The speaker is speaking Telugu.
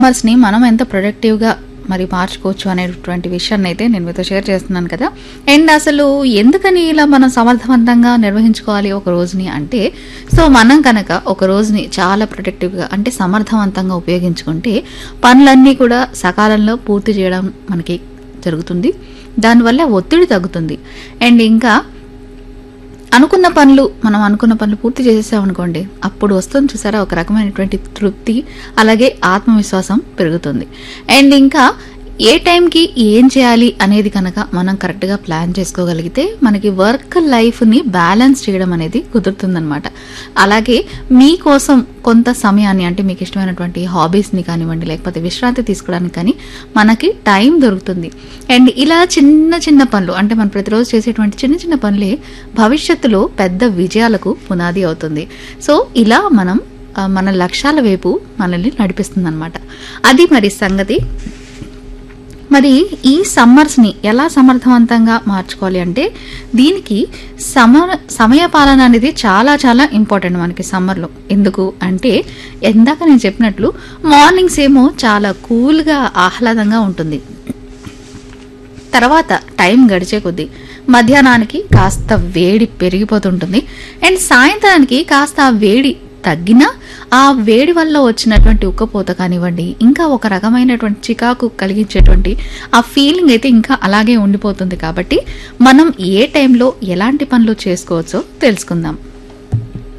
సమ్మర్స్ని మనం ఎంత ప్రొడక్టివ్గా మరి మార్చుకోవచ్చు అనేటువంటి విషయాన్ని అయితే నేను మీతో షేర్ చేస్తున్నాను కదా అండ్ అసలు ఎందుకని ఇలా మనం సమర్థవంతంగా నిర్వహించుకోవాలి ఒక రోజుని అంటే సో మనం కనుక ఒక రోజుని చాలా ప్రొడక్టివ్గా అంటే సమర్థవంతంగా ఉపయోగించుకుంటే పనులన్నీ కూడా సకాలంలో పూర్తి చేయడం మనకి జరుగుతుంది దానివల్ల ఒత్తిడి తగ్గుతుంది అండ్ ఇంకా అనుకున్న పనులు మనం అనుకున్న పనులు పూర్తి చేసేసామనుకోండి అప్పుడు వస్తుంది చూసారా ఒక రకమైనటువంటి తృప్తి అలాగే ఆత్మవిశ్వాసం పెరుగుతుంది అండ్ ఇంకా ఏ టైంకి ఏం చేయాలి అనేది కనుక మనం కరెక్ట్గా ప్లాన్ చేసుకోగలిగితే మనకి వర్క్ లైఫ్ని బ్యాలెన్స్ చేయడం అనేది కుదురుతుందనమాట అలాగే మీకోసం కొంత సమయాన్ని అంటే మీకు ఇష్టమైనటువంటి హాబీస్ని కానివ్వండి లేకపోతే విశ్రాంతి తీసుకోవడానికి కానీ మనకి టైం దొరుకుతుంది అండ్ ఇలా చిన్న చిన్న పనులు అంటే మనం ప్రతిరోజు చేసేటువంటి చిన్న చిన్న పనులే భవిష్యత్తులో పెద్ద విజయాలకు పునాది అవుతుంది సో ఇలా మనం ఆ, మన లక్ష్యాల వైపు మనల్ని నడిపిస్తుంది అనమాట అది మరి సంగతి మరి ఈ సమ్మర్స్ని ఎలా సమర్థవంతంగా మార్చుకోవాలి అంటే దీనికి సమ సమయపాలన అనేది చాలా చాలా ఇంపార్టెంట్ మనకి సమ్మర్లో ఎందుకు అంటే ఎందాక నేను చెప్పినట్లు మార్నింగ్స్ ఏమో చాలా కూల్గా ఆహ్లాదంగా ఉంటుంది తర్వాత టైం గడిచే కొద్దీ మధ్యాహ్నానికి కాస్త వేడి పెరిగిపోతుంటుంది అండ్ సాయంత్రానికి కాస్త ఆ వేడి తగ్గినా ఆ వేడి వల్ల వచ్చినటువంటి ఉక్కపోత కానివ్వండి ఇంకా ఒక రకమైనటువంటి చికాకు కలిగించేటువంటి ఆ ఫీలింగ్ అయితే ఇంకా అలాగే ఉండిపోతుంది కాబట్టి మనం ఏ టైంలో ఎలాంటి పనులు చేసుకోవచ్చో తెలుసుకుందాం